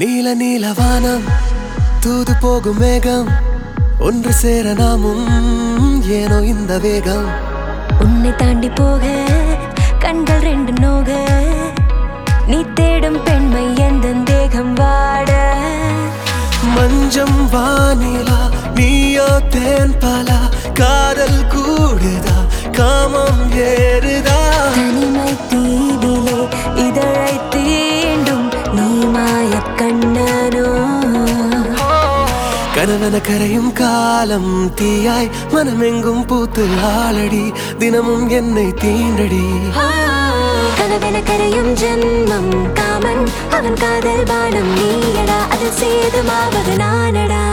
நீல நீல வானம் தூது போகும் மேகம் ஒன்று சேர நாமும் ஏனோ இந்த வேகம் உன்னை தாண்டி போக கண்கள் ரெண்டு நோக நீ தேடும் பெண்மை எந்த தேகம் வாட மஞ்சம் வானிலா நீயோ தேன் பலா காதல் கூடுதா காமம் ஏறுதா தனிமை தீவிலே இதழை தீண்டும் நீ மாய கண்ணனோ கனவன கரையும் காலம் தீயாய் மனமெங்கும் பூத்து ஆளடி தினமும் என்னை தீண்டடி கனவென கரையும் ஜென்மம் காமன் அவன் காதல் பானம் நீயடா அதில் சேதுமாவது நானடா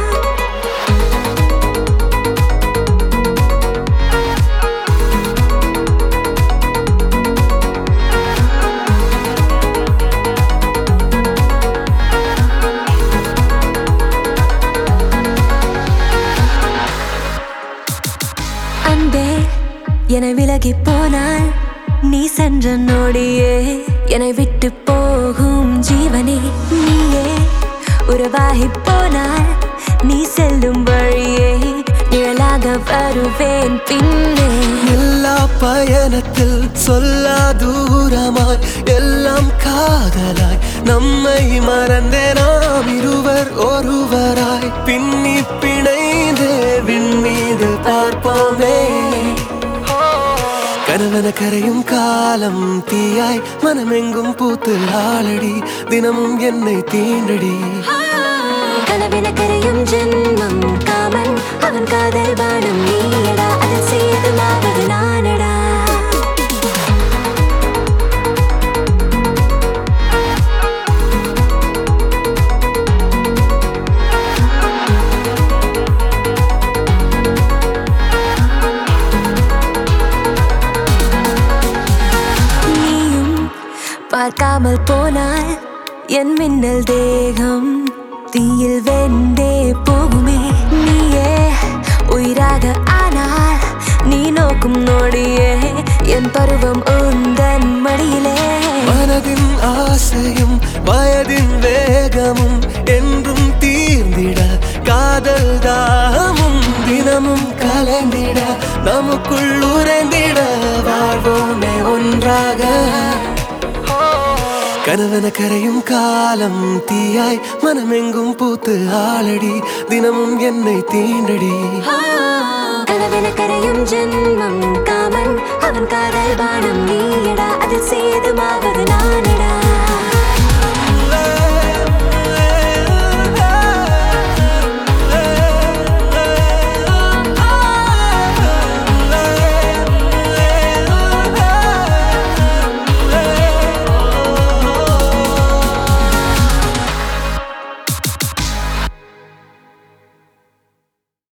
அன்பே என விலகி போனாள் நீ சென்ற நொடியே என்னை விட்டு போகும் ஜீவனே நீயே உறவாகி போனாள் நீ செல்லும் வழியே நிழலாக வருவேன் பின்னே எல்லா பயணத்தில் சொல்லா தூரமாய் எல்லாம் காதலாய் நம்மை மறந்தே நாம் இருவர் ஒருவராய் பின்னி பிணைந்தே விண்மீது பார்ப்போமே கனவன கரையும் காலம் தீயாய் மனமெங்கும் பூத்து ஆளடி தினமும் என்னை தீண்டடி கனவென கரையும் ஜென்மம் காமன் அவன் காதல் பானம் நீயடா அதில் சேதுமாவது நானடா நீயும் பார்க்காமல் போனால் என் மின்னல் தேகம் தீயில் வெந்தே போகுமே நீயே உயிராக ஆனால் நீ நோக்கும் நொடியே என் பருவம் உந்தன் மடியிலே மனதின் ஆசையும் வயதின் வேகமும் என்றும் தீர்ந்திட காதல் தாகமும் தினமும் கலந்திட நமக்குள் உறைந்திட வாழ்வோமே ஒன்றாக கனவன கரையும் காலம் தீயாய் மனமெங்கும் பூத்து ஆளடி தினமும் என்னை தீண்டடி கனவென கரையும் ஜென்மம் காமன் அவன் காதல் பானம் நீயடா அதில் சேதுமாவது நானடா